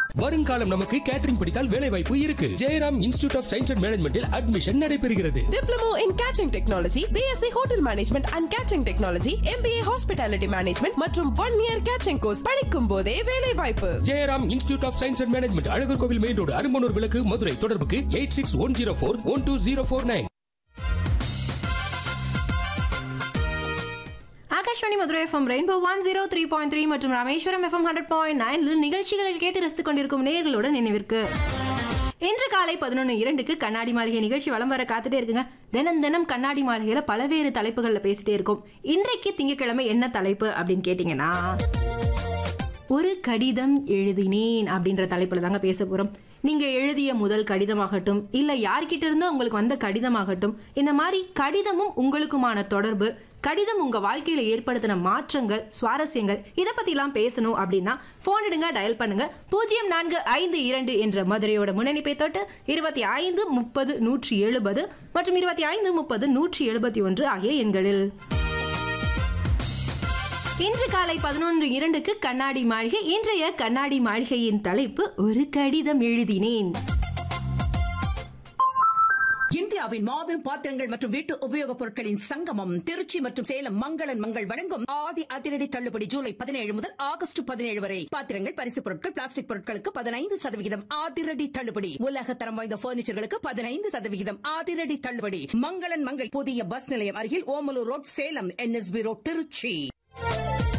வருங்காலம் நமக்கு கேட்டரிங் படித்தால் வேலை வாய்ப்பு இருக்கு Jayaram institute of science and மேனேஜ்மெண்டில் அட்மிஷன் நடைபெறுகிறது Diploma in Catering Technology, BSc Hotel Management and Catering Technology, MBA Hospitality Management மற்றும் ஒன் இயர் கேட்டரிங் கோர்ஸ் படிக்கும் போதே வேலை வாய்ப்பு Jayaram institute of science and management Alagar Kovil main road Arumbanur விளக்கு மதுரை தொடர்புக்கு eight six one zero four one two zero four nine Akashvani Madurai FM rainbow one zero three point three மற்றும் Rameswaram FM hundred point நைன்ல நிகழ்ச்சிகளில் கேட்டு ரசித்துக் கொண்டிருக்கும் நேர்களோட நினைவிற்கு இன்று காலை பதினொன்று இரண்டுக்கு கண்ணாடி மாளிகை நிகழ்ச்சி வலம் வர காத்துட்டே இருக்குங்க தினம் தினம் கண்ணாடி மாளிகையில பல்வேறு தலைப்புகளில் பேசிட்டே இருக்கும் இன்றைக்கு திங்கட்கிழமை என்ன தலைப்பு அப்படின்னு கேட்டிங்கன்னா ஒரு கடிதம் எழுதினேன் அப்படின்ற தலைப்புல தாங்க பேச போறோம் நீங்க எழுதிய முதல் கடிதமாகட்டும் இல்ல யார்கிட்ட இருந்து உங்களுக்கு வந்த கடிதமாகட்டும் இந்த மாதிரி கடிதமும் உங்களுக்குமான தொடர்பு கடிதம் உங்க வாழ்க்கையில ஏற்படுத்தின மாற்றங்கள் சுவாரஸ்யங்கள் இதை பத்திலாம் பேசணும் அப்படின்னா போன் எடுங்க டயல் பண்ணுங்க பூஜ்ஜியம் நான்கு ஐந்து இரண்டு என்ற மதுரையோட முன்னணிப்பை தொட்டு இருபத்தி ஐந்து முப்பது நூற்றி எழுபது மற்றும் இருபத்தி ஐந்து முப்பது நூற்றி எழுபத்தி ஒன்று ஆகிய எண்களில் இன்று காலை பதினொன்று இரண்டுக்கு கண்ணாடி மாளிகை இன்றைய கண்ணாடி மாளிகையின் தலைப்பு ஒரு கடிதம் எழுதினேன் இந்தியாவின் மாபெரும் பாத்திரங்கள் மற்றும் வீட்டு உபயோகப் பொருட்களின் சங்கமம் திருச்சி மற்றும் சேலம் மங்களன் மங்கள் வழங்கும் ஆடி அதிரடி தள்ளுபடி ஜூலை பதினேழு முதல் ஆகஸ்ட் பதினேழு வரை பாத்திரங்கள் பரிசு பொருட்கள் பிளாஸ்டிக் பொருட்களுக்கு பதினைந்து சதவிகிதம் அதிரடி தள்ளுபடி உலக தரம் வாய்ந்த பர்னிச்சர்களுக்கு பதினைந்து சதவிகிதம் அதிரடி தள்ளுபடி மங்களன் மங்கள் புதிய பஸ் நிலையம் அருகில் Omalur road Salem NSB road Trichy